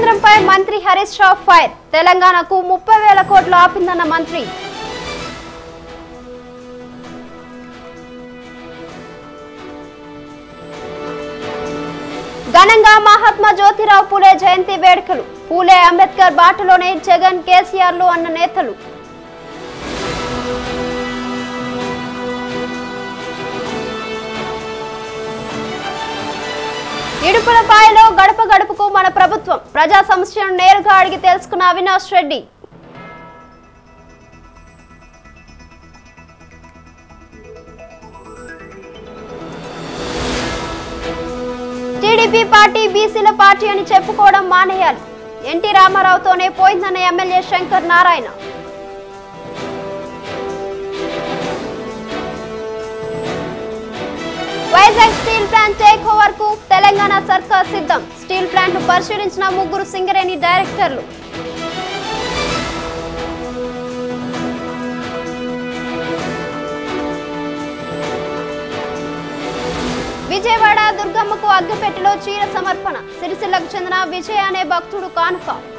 కేంద్రంపై మంత్రి హరీష్ రావు ఫైర్ తెలంగాణకు ముప్పై వేల కోట్లు ఆపిందన్న మంత్రి ఘనంగా మహాత్మా జ్యోతిరావు పూలే జయంతి వేడుకలు పూలే అంబేద్కర్ బాటలోనే జగన్ కేసీఆర్లు అన్న నేతలు ఇడుపులపాయలో గడప గడపకు మన ప్రభుత్వం ప్రజా సమస్యలను నేరుగా అడిగి తెలుసుకున్న అవినాష్ రెడ్డి టీడీపీ పార్టీ బీసీల పార్టీ అని చెప్పుకోవడం మానేయాలి ఎన్టీ రామారావుతోనే పోయిందన్న MLA Shankar Narayana Vizag steel plant take over కు తెలంగాణ సర్కార్ సిద్ధం స్టీల్ ప్లాంట్ ను పరిశీలించిన ముగ్గురు సింగరేణి డైరెక్టర్లు విజయవాడ దుర్గమ్మకు అగ్గిపెట్టెలో చీర సమర్పణ సిరిసిల్లకు చెందిన విజయ అనే భక్తుడు కానుక